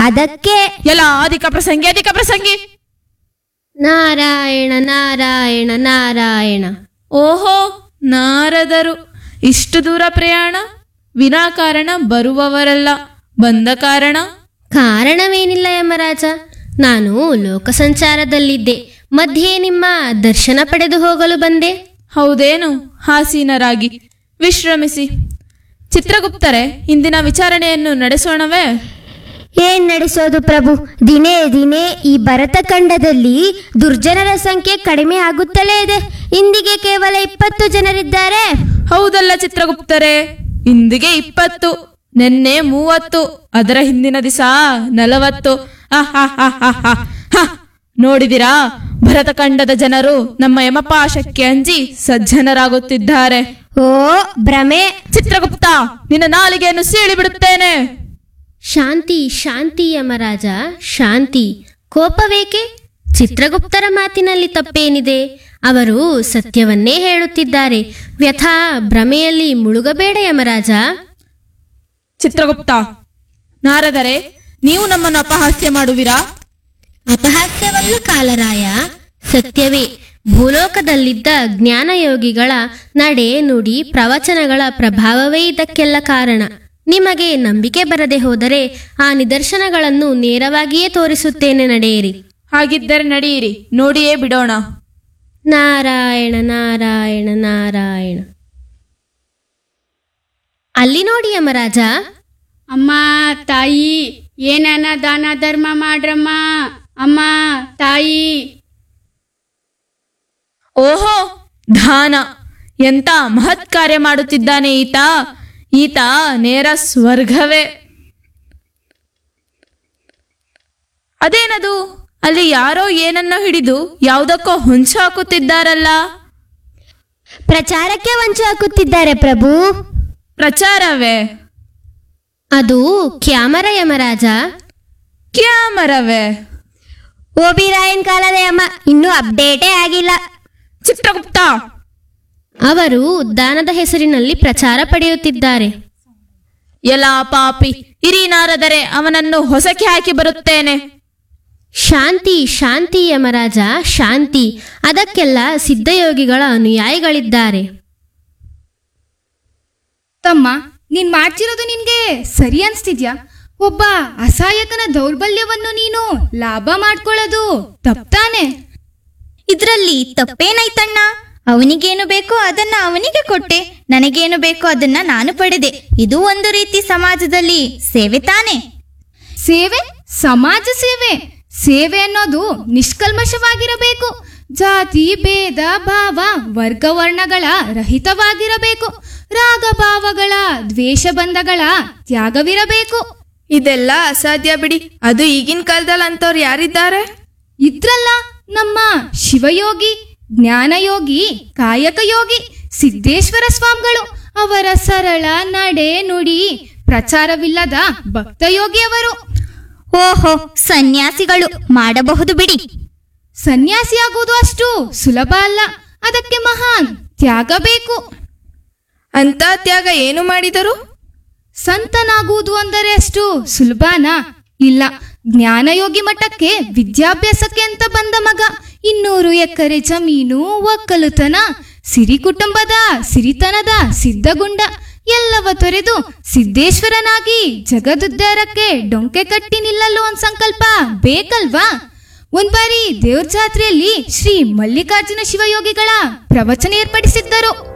ಅದಕ್ಕೆ ಎಲ್ಲ ಅಧಿಕ ಪ್ರಸಂಗಿ ಅಧಿಕ ಪ್ರಸಂಗಿ ನಾರಾಯಣ ನಾರಾಯಣ ನಾರಾಯಣ ಓಹೋ ನಾರದರು ಇಷ್ಟು ದೂರ ಪ್ರಯಾಣ ವಿನಾಕಾರಣ ಬರುವವರಲ್ಲ ಬಂದ ಕಾರಣ ಕಾರಣವೇನಿಲ್ಲ ಯಮರಾಜ ನಾನು ಲೋಕ ಸಂಚಾರದಲ್ಲಿದ್ದೆ ಮಧ್ಯೆ ನಿಮ್ಮ ದರ್ಶನ ಪಡೆದು ಹೋಗಲು ಬಂದೆ ಹೌದೇನು ಹಾಸೀನರಾಗಿ ವಿಶ್ರಮಿಸಿ ಚಿತ್ರಗುಪ್ತರೆ ಇಂದಿನ ವಿಚಾರಣೆಯನ್ನು ನಡೆಸೋಣವೇ ಏನ್ ನಡೆಸೋದು ಪ್ರಭು ದಿನೇ ದಿನೇ ಈ ಭರತ ಖಂಡದಲ್ಲಿ ದುರ್ಜನರ ಸಂಖ್ಯೆ ಕಡಿಮೆ ಆಗುತ್ತಲೇ ಇದೆ ಇಂದಿಗೆ ಕೇವಲ ಇಪ್ಪತ್ತು ಜನರಿದ್ದಾರೆ ಹೌದಲ್ಲ ಚಿತ್ರಗುಪ್ತರೆ ಇಂದಿಗೆ ಇಪ್ಪತ್ತು ನಿನ್ನೆ ಮೂವತ್ತು ಅದರ ಹಿಂದಿನ ದಿವಸ ನಲವತ್ತು ಆಹಾಹಾಹಾಹಾ. ಹ, ನೋಡಿದಿರಾ ಭರತಖಂಡದ ಜನರು ನಮ್ಮ ಯಮಪಾಶಕ್ಕೆ ಅಂಜಿ ಸಜ್ಜನರಾಗುತ್ತಿದ್ದಾರೆ ಓ ಭ್ರಮೆ ಚಿತ್ರಗುಪ್ತ ನಿನ್ನ ನಾಲಿಗೆಯನ್ನು ಸೀಳಿ ಬಿಡುತ್ತೇನೆ ಶಾಂತಿ ಶಾಂತಿ ಯಮರಾಜ ಶಾಂತಿ ಕೋಪವೇಕೆ ಚಿತ್ರಗುಪ್ತರ ಮಾತಿನಲ್ಲಿ ತಪ್ಪೇನಿದೆ ಅವರು ಸತ್ಯವನ್ನೇ ಹೇಳುತ್ತಿದ್ದಾರೆ ವ್ಯಥಾ ಭ್ರಮೆಯಲ್ಲಿ ಮುಳುಗಬೇಡ ಯಮರಾಜ ಚಿತ್ರಗುಪ್ತ ನಾರದರೆ ನೀವು ನಮ್ಮನ್ನು ಅಪಹಾಸ್ಯ ಮಾಡುವಿರಾ ಅಪಹಾಸ್ಯವಲ್ಲ ಕಾಲರಾಯ ಸತ್ಯವೇ ಭೂಲೋಕದಲ್ಲಿದ್ದ ಜ್ಞಾನಯೋಗಿಗಳ ನಡೆ ನುಡಿ ಪ್ರವಚನಗಳ ಪ್ರಭಾವವೇ ಇದಕ್ಕೆಲ್ಲ ಕಾರಣ ನಿಮಗೆ ನಂಬಿಕೆ ಬರದೆ ಹೋದರೆ ಆ ನಿದರ್ಶನಗಳನ್ನು ನೇರವಾಗಿಯೇ ತೋರಿಸುತ್ತೇನೆ ನಡೆಯಿರಿ ಹಾಗಿದ್ದರೆ ನಡೆಯಿರಿ ನೋಡಿಯೇ ಬಿಡೋಣ ನಾರಾಯಣ ನಾರಾಯಣ ನಾರಾಯಣ ಅಲ್ಲಿ ನೋಡಿ ಯಮರಾಜ ಅಮ್ಮ ತಾಯಿ ಏನನ ದಾನ ಧರ್ಮ ಮಾಡ್ರಮ್ಮ ಅಮ್ಮ ತಾಯಿ ಓಹೋ ದಾನ ಎಂತ ಮಹತ್ ಕಾರ್ಯ ಮಾಡುತ್ತಿದ್ದಾನೆ ಈತ ಈತ ನೇರ ಸ್ವರ್ಗವೇ ಅದೇನದು ಅಲ್ಲಿ ಯಾರೋ ಏನನ್ನೋ ಹಿಡಿದು ಯಾವುದಕ್ಕೋ ಹೊಂಚು ಹಾಕುತ್ತಿದ್ದಾರಲ್ಲ ಪ್ರಚಾರಕ್ಕೆ ವಂಚು ಹಾಕುತ್ತಿದ್ದಾರೆ ಪ್ರಭು ಪ್ರಚಾರವೇ ಅದು ಕ್ಯಾಮರ ಯಮರಾಜ ಕ್ಯಾಮರವೇ ಓಬಿರಾಯನ್ ಕಾಲದ ಯಮ ಇನ್ನೂ ಅಪ್ಡೇಟೇ ಆಗಿಲ್ಲ ಚಿತ್ರಗುಪ್ತ ಅವರು ದಾನದ ಹೆಸರಿನಲ್ಲಿ ಪ್ರಚಾರ ಪಡೆಯುತ್ತಿದ್ದಾರೆ ಎಲ್ಲ ಪಾಪಿ ಇರಿ ನಾರದರೆ ಅವನನ್ನು ಹೊಸಕ್ಕೆ ಹಾಕಿ ಬರುತ್ತೇನೆ ಶಾಂತಿ ಶಾಂತಿ ಯಮರಾಜ ಶಾಂತಿ ಅದಕ್ಕೆಲ್ಲ ಸಿದ್ಧಯೋಗಿಗಳ ಅನುಯಾಯಿಗಳಿದ್ದಾರೆ ತಮ್ಮ ನೀನ್ ಮಾಡ್ತಿರೋದು ನಿನ್ಗೆ ಸರಿ ಅನ್ಸ್ತಿದ್ಯಾ ಒಬ್ಬ ಅಸಹಾಯಕನ ದೌರ್ಬಲ್ಯವನ್ನು ನೀನು ಲಾಭ ಮಾಡ್ಕೊಳ್ಳೋದು ತಪ್ತಾನೆ ಇದ್ರಲ್ಲಿ ತಪ್ಪೇನಾಯ್ತಣ್ಣ ಅವನಿಗೇನು ಬೇಕೋ ಅದನ್ನ ಅವನಿಗೆ ಕೊಟ್ಟೆ ನನಗೇನು ಬೇಕೋ ಅದನ್ನ ನಾನು ಪಡೆದೆ ಇದು ಒಂದು ರೀತಿ ಸಮಾಜದಲ್ಲಿ ಸೇವೆ ತಾನೆ ಸೇವೆ ಸಮಾಜ ಸೇವೆ ಸೇವೆ ಅನ್ನೋದು ನಿಷ್ಕಲ್ಮಶವಾಗಿರಬೇಕು ಜಾತಿ ಭೇದ ಭಾವ ವರ್ಗ ವರ್ಣಗಳ ರಹಿತವಾಗಿರಬೇಕು ರಾಗ ಭಾವಗಳ ದ್ವೇಷ ಬಂಧಗಳ ತ್ಯಾಗವಿರಬೇಕು ಇದೆಲ್ಲ ಅಸಾಧ್ಯ ಬಿಡಿ ಅದು ಈಗಿನ ಕಾಲದಲ್ಲಿ ಅಂತವ್ರು ಯಾರಿದ್ದಾರೆ ಇದ್ರಲ್ಲ ನಮ್ಮ ಶಿವಯೋಗಿ ಜ್ಞಾನಯೋಗಿ ಕಾಯಕ ಯೋಗಿ ಸಿದ್ದೇಶ್ವರ ಸ್ವಾಮಿಗಳು ಅವರ ಸರಳ ನಡೆ ನುಡಿ ಪ್ರಚಾರವಿಲ್ಲದ ಭಕ್ತಯೋಗಿ ಅವರು ಓಹೋ ಸನ್ಯಾಸಿಗಳು ಮಾಡಬಹುದು ಬಿಡಿ ಸನ್ಯಾಸಿಯಾಗುವುದು ಅಷ್ಟು ಸುಲಭ ಅಲ್ಲ ಅದಕ್ಕೆ ಮಹಾನ್ ತ್ಯಾಗ ಬೇಕು ಅಂತ ತ್ಯಾಗ ಏನು ಮಾಡಿದರು ಸಂತನಾಗುವುದು ಅಂದರೆ ಅಷ್ಟು ಸುಲಭನಾ ಇಲ್ಲ ಜ್ಞಾನಯೋಗಿ ಮಠಕ್ಕೆ ವಿದ್ಯಾಭ್ಯಾಸಕ್ಕೆ ಅಂತ ಬಂದ ಮಗ ಇನ್ನೂರು ಎಕರೆ ಜಮೀನು ಒಕ್ಕಲುತನ ಸಿರಿ ಕುಟುಂಬದ ಸಿರಿತನದ ಸಿದ್ಧಗುಂಡ ಎಲ್ಲವ ತೊರೆದು ಸಿದ್ದೇಶ್ವರನಾಗಿ ಜಗದುದ್ಧಾರಕ್ಕೆ ಡೊಂಕೆ ಕಟ್ಟಿ ನಿಲ್ಲಲು ಒಂದ್ ಸಂಕಲ್ಪ ಬೇಕಲ್ವಾ ಒಂದ್ ಬಾರಿ ದೇವ್ರ ಜಾತ್ರೆಯಲ್ಲಿ ಶ್ರೀ ಮಲ್ಲಿಕಾರ್ಜುನ ಶಿವಯೋಗಿಗಳ ಪ್ರವಚನ ಏರ್ಪಡಿಸಿದ್ದರು